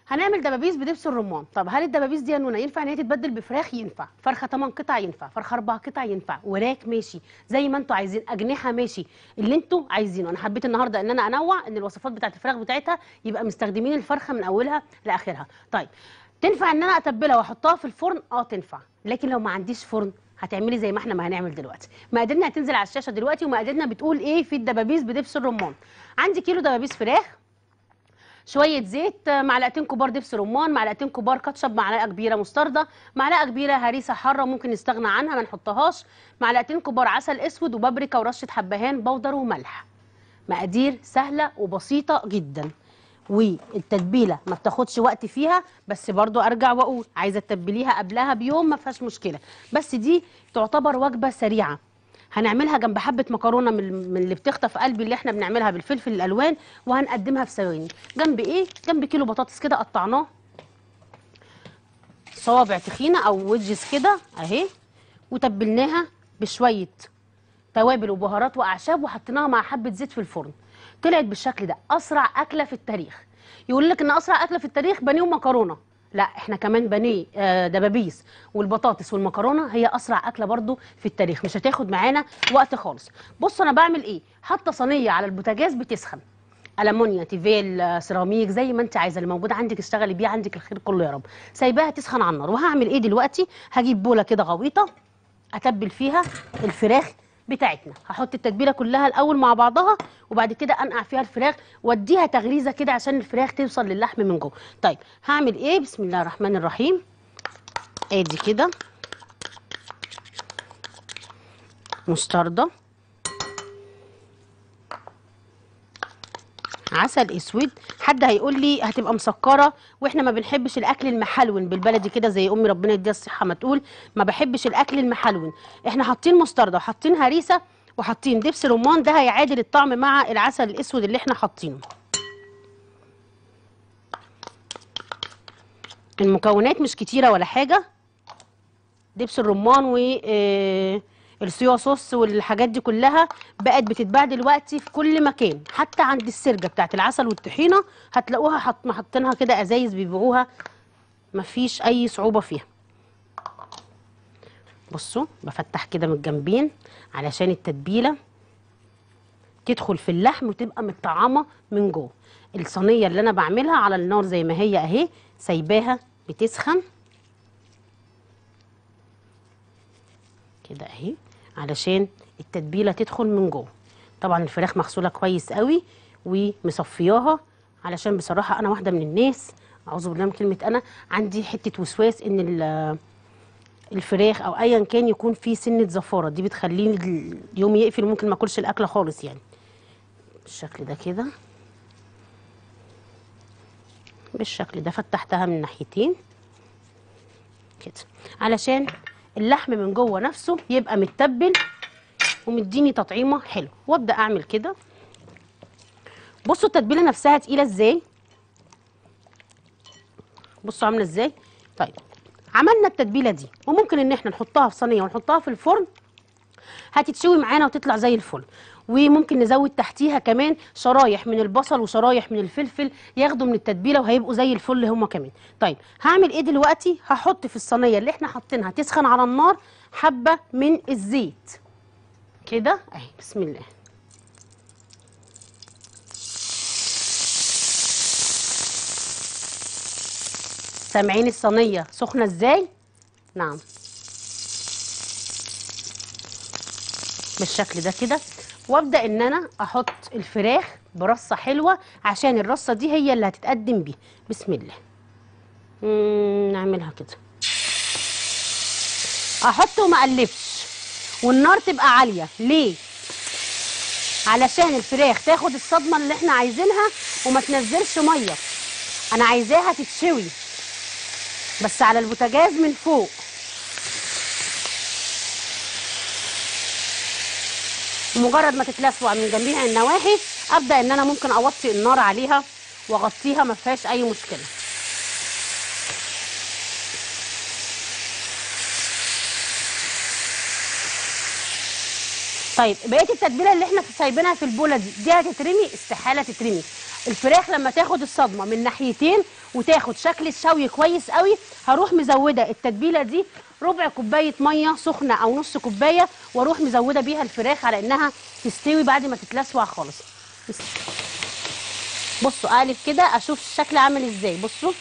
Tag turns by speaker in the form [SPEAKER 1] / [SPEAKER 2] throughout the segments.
[SPEAKER 1] هنعمل دبابيس بدبس الرمان طب هل الدبابيس دي يا نونا ينفع ان هي تتبدل بفراخ ينفع فرخه 8 قطع ينفع فرخه 4 قطع ينفع وراك ماشي زي ما انتوا عايزين اجنحه ماشي اللي انتوا عايزينه انا حبيت النهارده ان انا انوع ان الوصفات بتاعت الفراخ بتاعتها يبقى مستخدمين الفرخه من اولها لاخرها طيب تنفع ان انا اتبلها واحطها في الفرن اه تنفع لكن لو ما عنديش فرن هتعملي زي ما احنا ما هنعمل دلوقتي مقاديرنا هتنزل على الشاشه دلوقتي ومقاديرنا بتقول ايه في الدبابيس بدبس الرمان عندي كيلو دبابيس فراخ شويه زيت معلقتين كبار دبس رمان معلقتين كبار كاتشب معلقه كبيره مستردة معلقه كبيره هريسه حاره ممكن نستغنى عنها ما نحطهاش معلقتين كبار عسل اسود وبابريكا ورشه حبهان بودر وملح مقادير سهله وبسيطه جدا والتتبيله ما بتاخدش وقت فيها بس برضو ارجع واقول عايزه تتبليها قبلها بيوم ما فيهاش مشكله بس دي تعتبر وجبه سريعه هنعملها جنب حبه مكرونه من من اللي بتخطف قلبي اللي احنا بنعملها بالفلفل الالوان وهنقدمها في ثواني جنب ايه جنب كيلو بطاطس كده قطعناه صوابع تخينه او ويدجز كده اهي وتبلناها بشويه توابل وبهارات واعشاب وحطيناها مع حبه زيت في الفرن طلعت بالشكل ده اسرع اكله في التاريخ يقول لك ان اسرع اكله في التاريخ بانيه ومكرونه لا احنا كمان بانيه آه، دبابيس والبطاطس والمكرونه هي اسرع اكله برضو في التاريخ مش هتاخد معانا وقت خالص بص انا بعمل ايه حاطه صينيه على البوتاجاز بتسخن المونيا تيفال آه، سيراميك زي ما انت عايزه اللي موجود عندك اشتغلي بيه عندك الخير كله يا رب سايباها تسخن على النار وهعمل ايه دلوقتي هجيب بوله كده غويطه اتبل فيها الفراخ بتاعتنا هحط التتبيله كلها الاول مع بعضها وبعد كده انقع فيها الفراخ واديها تغريزه كده عشان الفراخ توصل للحم من جوه طيب هعمل ايه بسم الله الرحمن الرحيم ادي كده مستردة عسل اسود حد هيقول لي هتبقى مسكره واحنا ما بنحبش الاكل المحلون بالبلدي كده زي امي ربنا يديها الصحه ما تقول ما بحبش الاكل المحلون احنا حاطين مستردة وحاطين هريسه وحاطين دبس رمان ده هيعادل الطعم مع العسل الاسود اللي احنا حاطينه المكونات مش كتيره ولا حاجه دبس الرمان و آه، الصويا صوص والحاجات دي كلها بقت بتتباع دلوقتي في كل مكان حتى عند السرجه بتاعت العسل والطحينه هتلاقوها حط حاطينها كده ازايز بيبيعوها مفيش اي صعوبه فيها بصوا بفتح كده من الجنبين علشان التتبيله تدخل في اللحم وتبقى متطعمه من جوه الصينيه اللي انا بعملها على النار زي ما هي اهي سايباها بتسخن كده اهي علشان التتبيله تدخل من جوه طبعا الفراخ مغسوله كويس قوي ومصفياها علشان بصراحه انا واحده من الناس اعوذ بالله من كلمه انا عندي حته وسواس ان ال- الفراخ او ايا كان يكون فيه سنه زفاره دي بتخليني اليوم يقفل وممكن ما اكلش الاكله خالص يعني بالشكل ده كده بالشكل ده فتحتها من ناحيتين كده علشان اللحم من جوه نفسه يبقى متبل ومديني تطعيمه حلو وابدا اعمل كده بصوا التتبيله نفسها تقيله ازاي بصوا عامله ازاي طيب عملنا التتبيله دي وممكن ان احنا نحطها في صينيه ونحطها في الفرن هتتشوي معانا وتطلع زي الفل وممكن نزود تحتيها كمان شرايح من البصل وشرايح من الفلفل ياخدوا من التتبيله وهيبقوا زي الفل هما كمان طيب هعمل ايه دلوقتي هحط في الصينيه اللي احنا حاطينها تسخن على النار حبه من الزيت كده اهي بسم الله سامعين الصينيه سخنه ازاي نعم بالشكل ده كده وابدا ان انا احط الفراخ برصه حلوه عشان الرصه دي هي اللي هتتقدم بيها بسم الله مم، نعملها كده احط وما اقلبش والنار تبقى عاليه ليه علشان الفراخ تاخد الصدمه اللي احنا عايزينها وما تنزلش ميه انا عايزاها تتشوي بس على البوتاجاز من فوق ومجرد ما تتلسوع من جميع النواحي ابدا ان انا ممكن اوطي النار عليها واغطيها ما فيهاش اي مشكله طيب بقيه التتبيله اللي احنا سايبينها في البوله دي دي هتترمي استحاله تترمي الفراخ لما تاخد الصدمه من ناحيتين وتاخد شكل الشوي كويس قوي هروح مزوده التتبيله دي ربع كوبايه ميه سخنه او نص كوبايه واروح مزوده بيها الفراخ على انها تستوي بعد ما تتلسوع خالص بس. بصوا اقلب كده اشوف الشكل عامل ازاي بصوا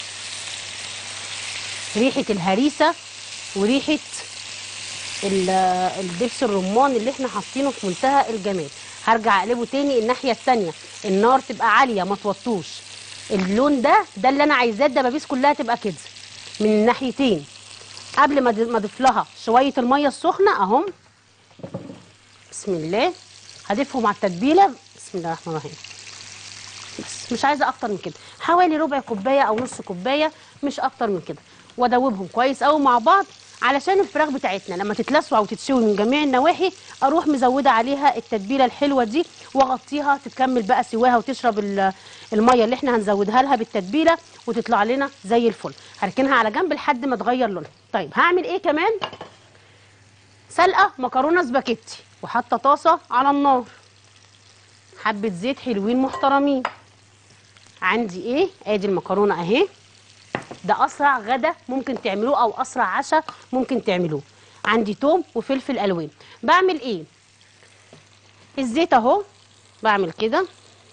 [SPEAKER 1] ريحه الهريسه وريحه ال- الدبس الرمان اللي احنا حاطينه في منتهى الجمال هرجع اقلبه تاني الناحيه التانيه النار تبقى عاليه ما توطوش اللون ده ده اللي انا عايزاه الدبابيس كلها تبقى كده من الناحيتين قبل ما ما اضيف لها شويه الميه السخنه اهم بسم الله هضيفهم على التتبيله بسم الله الرحمن الرحيم بس مش عايزه اكتر من كده حوالي ربع كوبايه او نص كوبايه مش اكتر من كده وادوبهم كويس قوي مع بعض علشان الفراخ بتاعتنا لما تتلسع وتتشوي من جميع النواحي اروح مزوده عليها التتبيله الحلوه دي واغطيها تكمل بقى سواها وتشرب ال- الميه اللي احنا هنزودها لها بالتتبيله وتطلع لنا زي الفل هركنها على جنب لحد ما تغير لونها طيب هعمل ايه كمان سلقه مكرونه سباكيتي وحاطه طاسه على النار حبه زيت حلوين محترمين عندي ايه ادي المكرونه اهي ده اسرع غدا ممكن تعملوه او اسرع عشاء ممكن تعملوه عندي توم وفلفل الوان بعمل ايه الزيت اهو بعمل كده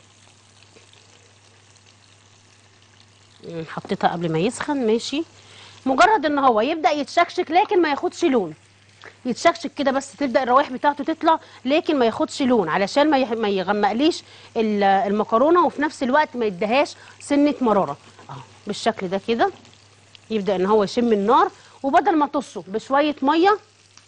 [SPEAKER 1] مم، حطيتها قبل ما يسخن ماشي مجرد ان هو يبدا يتشكشك لكن ما ياخدش لون يتشكشك كده بس تبدا الروائح بتاعته تطلع لكن ما ياخدش لون علشان ما يح- ما يغمقليش ال- المكرونه وفي نفس الوقت ما يديهاش سنه مراره اهو بالشكل ده كده يبدا ان هو يشم النار وبدل ما تصه بشويه ميه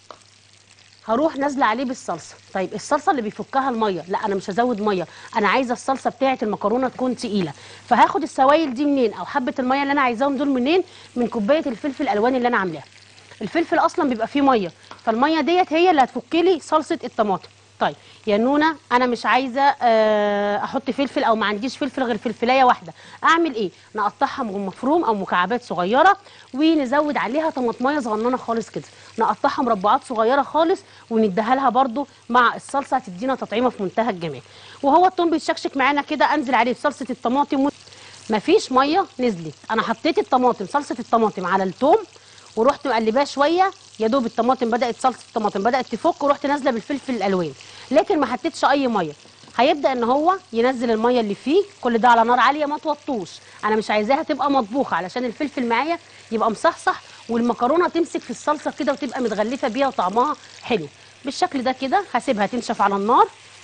[SPEAKER 1] هروح نازله عليه بالصلصه طيب الصلصه اللي بيفكها الميه لا انا مش هزود ميه انا عايزه الصلصه بتاعه المكرونه تكون تقيله فهاخد السوائل دي منين او حبه الميه اللي انا عايزاهم دول منين من كوبايه الفلفل الالوان اللي انا عاملاها الفلفل اصلا بيبقى فيه ميه فالميه ديت هي اللي هتفك لي صلصه الطماطم طيب يا نونا انا مش عايزه آه، احط فلفل او ما عنديش فلفل غير فلفلايه واحده اعمل ايه نقطعها مفروم او مكعبات صغيره ونزود عليها طماطمايه صغننه خالص كده نقطعها مربعات صغيره خالص ونديها لها برده مع الصلصه هتدينا تطعيمه في منتهى الجمال وهو الثوم بيتشكشك معانا كده انزل عليه بصلصه الطماطم و- مفيش ميه نزلت انا حطيت الطماطم صلصه الطماطم على الثوم ورحت مقلباه شويه يا دوب الطماطم بدات صلصه الطماطم بدات تفك ورحت نازله بالفلفل الالوان لكن ما حطيتش اي ميه هيبدا ان هو ينزل الميه اللي فيه كل ده على نار عاليه ما توطوش انا مش عايزاها تبقى مطبوخه علشان الفلفل معايا يبقى مصحصح والمكرونه تمسك في الصلصه كده وتبقى متغلفه بيها وطعمها حلو بالشكل ده كده هسيبها تنشف على النار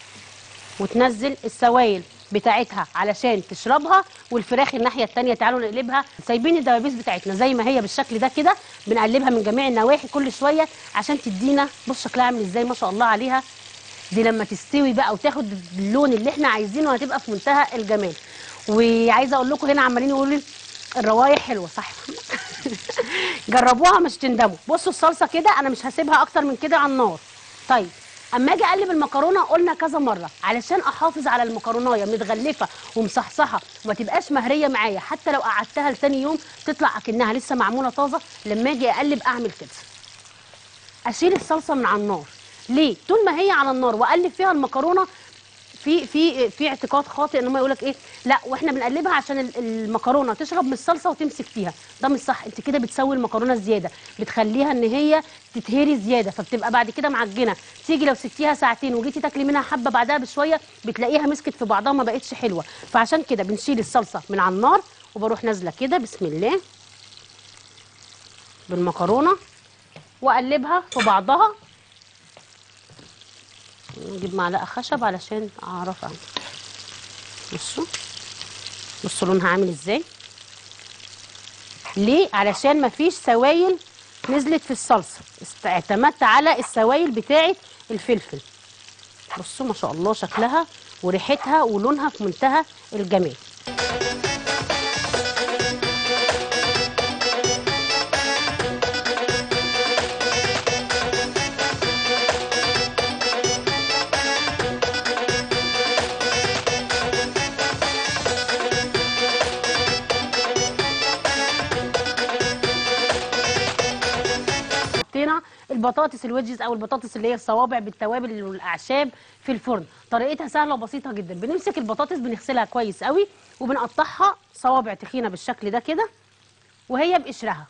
[SPEAKER 1] وتنزل السوائل بتاعتها علشان تشربها والفراخ الناحيه التانية تعالوا نقلبها سايبين الدبابيس بتاعتنا زي ما هي بالشكل ده كده بنقلبها من جميع النواحي كل شويه عشان تدينا بص شكلها عامل ازاي ما شاء الله عليها دي لما تستوي بقى وتاخد اللون اللي احنا عايزينه هتبقى في منتهى الجمال وعايزه اقول لكم هنا عمالين يقولوا لي الروايح حلوه صح جربوها مش تندموا بصوا الصلصه كده انا مش هسيبها اكتر من كده على النار طيب اما اجي اقلب المكرونه قلنا كذا مره علشان احافظ على المكرونايه متغلفه ومصحصحه وما تبقاش مهريه معايا حتى لو قعدتها لتاني يوم تطلع اكنها لسه معموله طازه لما اجي اقلب اعمل كده اشيل الصلصه من على النار ليه طول ما هي على النار واقلب فيها المكرونه في في في اعتقاد خاطئ ان هم يقول لك ايه لا واحنا بنقلبها عشان ال- المكرونه تشرب من الصلصه وتمسك فيها ده مش صح انت كده بتسوي المكرونه زياده بتخليها ان هي تتهري زياده فبتبقى بعد كده معجنه تيجي لو سبتيها ساعتين وجيتي تاكلي منها حبه بعدها بشويه بتلاقيها مسكت في بعضها ما بقتش حلوه فعشان كده بنشيل الصلصه من على النار وبروح نازله كده بسم الله بالمكرونه واقلبها في بعضها نجيب معلقه خشب علشان اعرف اعمل بصوا بصوا لونها عامل ازاي ليه علشان مفيش سوائل نزلت في الصلصه است- اعتمدت على السوائل بتاعه الفلفل بصوا ما شاء الله شكلها وريحتها ولونها في منتهى الجمال حطينا البطاطس الويدجز او البطاطس اللي هي الصوابع بالتوابل والاعشاب في الفرن طريقتها سهله وبسيطه جدا بنمسك البطاطس بنغسلها كويس قوي وبنقطعها صوابع تخينه بالشكل ده كده وهي بقشرها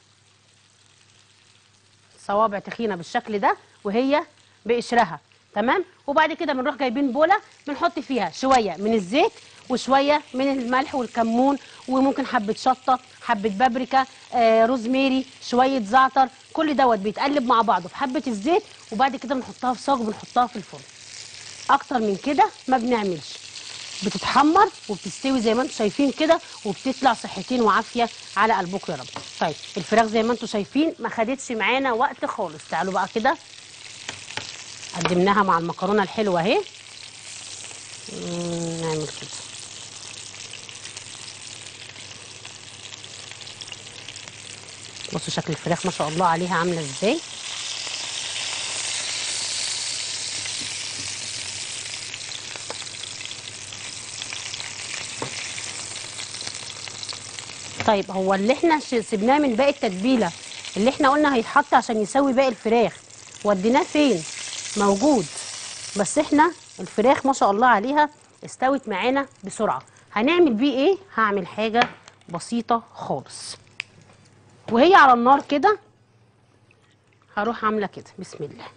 [SPEAKER 1] صوابع تخينه بالشكل ده وهي بقشرها تمام وبعد كده بنروح جايبين بوله بنحط فيها شويه من الزيت وشويه من الملح والكمون وممكن حبه شطه حبه بابريكا آه روزميري شويه زعتر كل دوت بيتقلب مع بعضه في حبه الزيت وبعد كده بنحطها في صاج وبنحطها في الفرن اكتر من كده ما بنعملش بتتحمر وبتستوي زي ما انتم شايفين كده وبتطلع صحتين وعافيه على قلبكم يا رب طيب الفراخ زي ما انتم شايفين ما خدتش معانا وقت خالص تعالوا بقى كده قدمناها مع المكرونه الحلوه اهي مم، نعمل كده بصوا شكل الفراخ ما شاء الله عليها عامله ازاي طيب هو اللي احنا ش- سيبناه من باقي التتبيله اللي احنا قلنا هيتحط عشان يسوي باقي الفراخ وديناه فين موجود بس احنا الفراخ ما شاء الله عليها استوت معانا بسرعه هنعمل بيه ايه هعمل حاجه بسيطه خالص وهي على النار كده هروح عامله كده بسم الله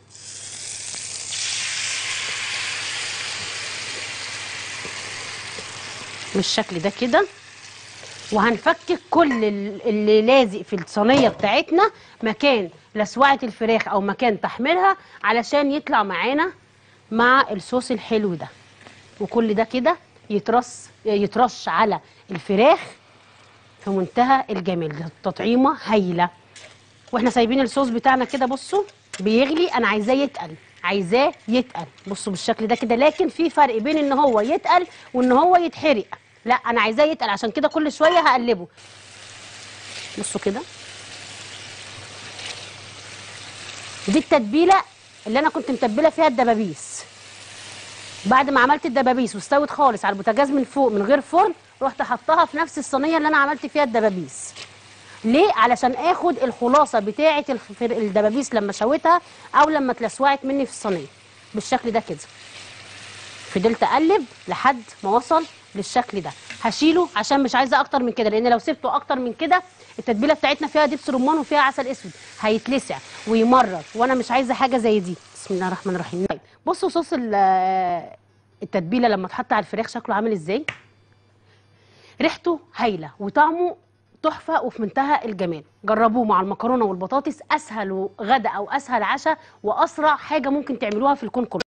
[SPEAKER 1] بالشكل ده كده وهنفكك كل ال- اللي لازق في الصينيه بتاعتنا مكان لسوعه الفراخ او مكان تحميرها علشان يطلع معانا مع الصوص الحلو ده وكل ده كده يترص يترش على الفراخ في منتهى الجمال التطعيمه هايله واحنا سايبين الصوص بتاعنا كده بصوا بيغلي انا عايزاه يتقل عايزاه يتقل بصوا بالشكل ده كده لكن في فرق بين ان هو يتقل وان هو يتحرق لا انا عايزاه يتقل عشان كده كل شويه هقلبه بصوا كده دي التتبيله اللي انا كنت متبله فيها الدبابيس بعد ما عملت الدبابيس واستوت خالص على البوتاجاز من فوق من غير فرن رحت حطها في نفس الصينيه اللي انا عملت فيها الدبابيس ليه علشان اخد الخلاصه بتاعه الخ- الدبابيس لما شويتها او لما اتلسوعت مني في الصينيه بالشكل ده كده فضلت اقلب لحد ما وصل للشكل ده هشيله عشان مش عايزه اكتر من كده لان لو سبته اكتر من كده التتبيله بتاعتنا فيها دبس رمان وفيها عسل اسود هيتلسع ويمرر وانا مش عايزه حاجه زي دي بسم الله الرحمن الرحيم طيب بصوا صوص ال- آه، التتبيله لما اتحط على الفراخ شكله عامل ازاي ريحته هايله وطعمه تحفه وفي منتهى الجمال جربوه مع المكرونه والبطاطس اسهل غدا او اسهل عشاء واسرع حاجه ممكن تعملوها في الكون كله